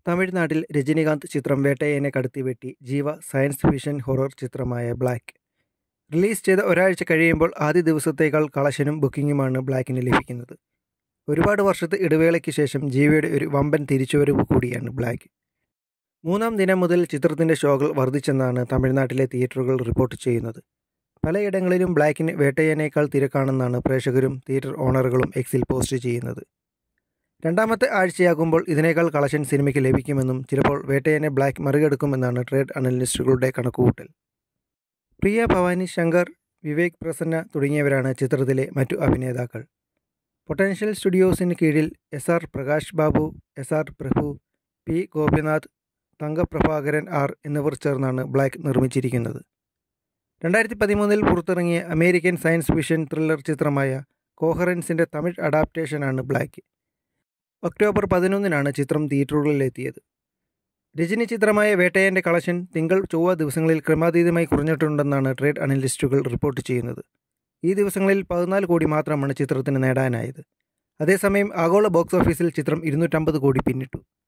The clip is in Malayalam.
തമിഴ്നാട്ടിൽ രജനികാന്ത് ചിത്രം വേട്ടയനെ കടത്തിവെട്ടി ജീവ സയൻസ് ഫിക്ഷൻ ഹൊറർ ചിത്രമായ ബ്ലാക്ക് റിലീസ് ചെയ്ത ഒരാഴ്ച കഴിയുമ്പോൾ ആദ്യ ദിവസത്തേക്കാൾ കളക്ഷനും ബുക്കിങ്ങുമാണ് ബ്ലാക്കിന് ലഭിക്കുന്നത് ഒരുപാട് വർഷത്തെ ഇടവേളയ്ക്ക് ശേഷം ജീവയുടെ ഒരു വമ്പൻ തിരിച്ചുവരവ് കൂടിയാണ് ബ്ലാക്ക് മൂന്നാം ദിനം മുതൽ ചിത്രത്തിൻ്റെ ഷോകൾ വർദ്ധിച്ചെന്നാണ് തമിഴ്നാട്ടിലെ തിയേറ്ററുകൾ റിപ്പോർട്ട് ചെയ്യുന്നത് പലയിടങ്ങളിലും ബ്ലാക്കിന് വേട്ടയനേക്കാൾ തിരക്കാണെന്നാണ് പ്രേക്ഷകരും തിയേറ്റർ ഓണറുകളും എക്സിൽ പോസ്റ്റ് ചെയ്യുന്നത് രണ്ടാമത്തെ ആഴ്ചയാകുമ്പോൾ ഇതിനേക്കാൾ കളക്ഷൻ സിനിമയ്ക്ക് ലഭിക്കുമെന്നും ചിലപ്പോൾ വേട്ടയനെ ബ്ലാക്ക് മറികടക്കുമെന്നാണ് ട്രേഡ് അനലിസ്റ്റുകളുടെ കണക്കുകൂട്ടൽ പ്രിയ ഭവാനി ശങ്കർ വിവേക് പ്രസന്ന തുടങ്ങിയവരാണ് ചിത്രത്തിലെ മറ്റു അഭിനേതാക്കൾ പൊട്ടൻഷ്യൽ സ്റ്റുഡിയോസിന് കീഴിൽ S R Prakash Babu S R Prabhu P Gopinath Thangaprabhakaran R എന്നിവർ ചേർന്നാണ് ബ്ലാക്ക് നിർമ്മിച്ചിരിക്കുന്നത് രണ്ടായിരത്തി പതിമൂന്നിൽ പുറത്തിറങ്ങിയ അമേരിക്കൻ സയൻസ് ഫിക്ഷൻ ത്രില്ലർ ചിത്രമായ കോഹറൻസിൻ്റെ തമിഴ് അഡാപ്റ്റേഷനാണ് ബ്ലാക്ക് ഒക്ടോബർ പതിനൊന്നിനാണ് ചിത്രം തിയേറ്ററുകളിലെത്തിയത് രജനി ചിത്രമായ വേട്ടയൻ്റെ കളക്ഷൻ തിങ്കൾ ചൊവ്വ ദിവസങ്ങളിൽ ക്രമാതീതമായി കുറഞ്ഞിട്ടുണ്ടെന്നാണ് ട്രേഡ് അനലിസ്റ്റുകൾ റിപ്പോർട്ട് ചെയ്യുന്നത് ഈ ദിവസങ്ങളിൽ പതിനാല് കോടി മാത്രമാണ് ചിത്രത്തിന് നേടാനായത് അതേസമയം ആഗോള ബോക്സ് ഓഫീസിൽ ചിത്രം ഇരുന്നൂറ്റമ്പത് കോടി പിന്നിട്ടു